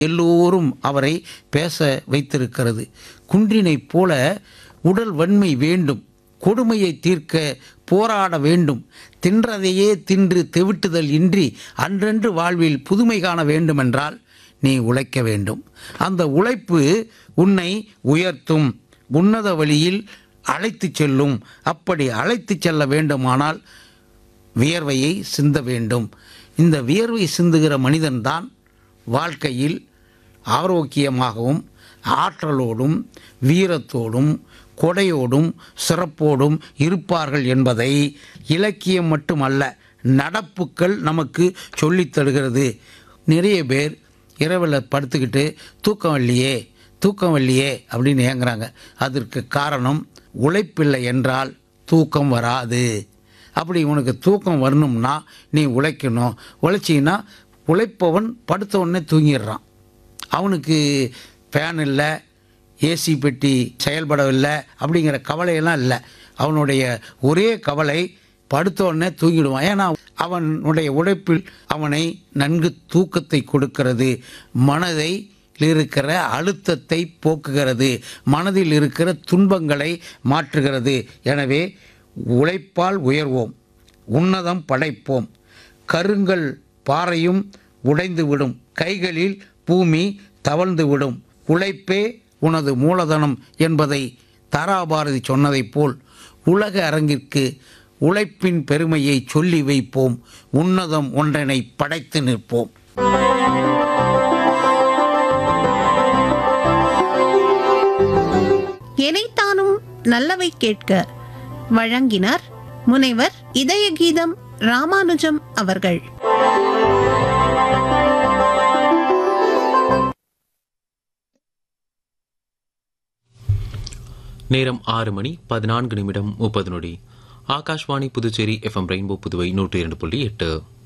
எல்லோரும் அவரை பேச வைத்திருக்கிறது குன்றினைப் போல உடல் வன்மை வேண்டும் கொடுமையை தீர்க்க போராட வேண்டும் தின்றதையே தின்று தெவிட்டுதல் இன்றி அன்றன்று வாழ்வில் புதுமை காண வேண்டுமென்றால் நீ உழைக்க வேண்டும் அந்த உழைப்பு உன்னை உயர்த்தும் உன்னத வழியில் அழைத்துச் செல்லும் அப்படி அழைத்துச் செல்ல வேண்டுமானால் வியர்வையை சிந்த வேண்டும் இந்த வியர்வை சிந்துகிற மனிதன்தான் வாழ்க்கையில் ஆரோக்கியமாகவும் ஆற்றலோடும் வீரத்தோடும் கொடையோடும் சிறப்போடும் இருப்பார்கள் என்பதை இலக்கியம் மட்டுமல்ல நடப்புக்கள் நமக்கு சொல்லித் தருகிறது நிறைய பேர் இரவில் படுத்துக்கிட்டு தூக்கம் வரலையே தூக்கம் வரலையே அப்படின்னு ஏங்குறாங்க அதற்கு காரணம் உழைப்பில்லை என்றால் தூக்கம் வராது அப்படி உனக்கு தூக்கம் வரணும்னா நீ உழைக்கணும் உழைச்சின்னா உழைப்பவன் படுத்த உடனே தூங்கிடுறான் அவனுக்கு ஃபேன் இல்லை ஏசி பெட்டி செயல்படவில்லை அப்படிங்கிற கவலையெல்லாம் இல்லை அவனுடைய ஒரே கவலை படுத்த உடனே தூங்கிடுவான் ஏன்னா அவனுடைய உழைப்பில் அவனை நன்கு தூக்கத்தை கொடுக்கிறது மனதை இருக்கிற அழுத்தத்தை போக்குகிறது மனதில் இருக்கிற துன்பங்களை மாற்றுகிறது எனவே உழைப்பால் உயர்வோம் உன்னதம் படைப்போம் கருங்கல் பாறையும் உடைந்துவிடும் கைகளில் பூமி தவழ்ந்துவிடும் உழைப்பே உனது மூலதனம் என்பதை தாராபாரதி சொன்னதைப் போல் உலக அரங்கிற்கு உழைப்பின் பெருமையை சொல்லி வைப்போம் உன்னதம் ஒன்றனை படைத்து நிற்போம் எனைத்தானும் நல்லவை கேட்க வழங்கினார் முனைவர் இதய கீதம் ராமானுஜம் அவர்கள் நேரம் ஆறு மணி பதினான்கு நிமிடம் முப்பது நொடி ஆகாஷ்வாணி புதுச்சேரி எஃப்எம் ரெயின்போ புதுவை நூற்றி இரண்டு புள்ளி எட்டு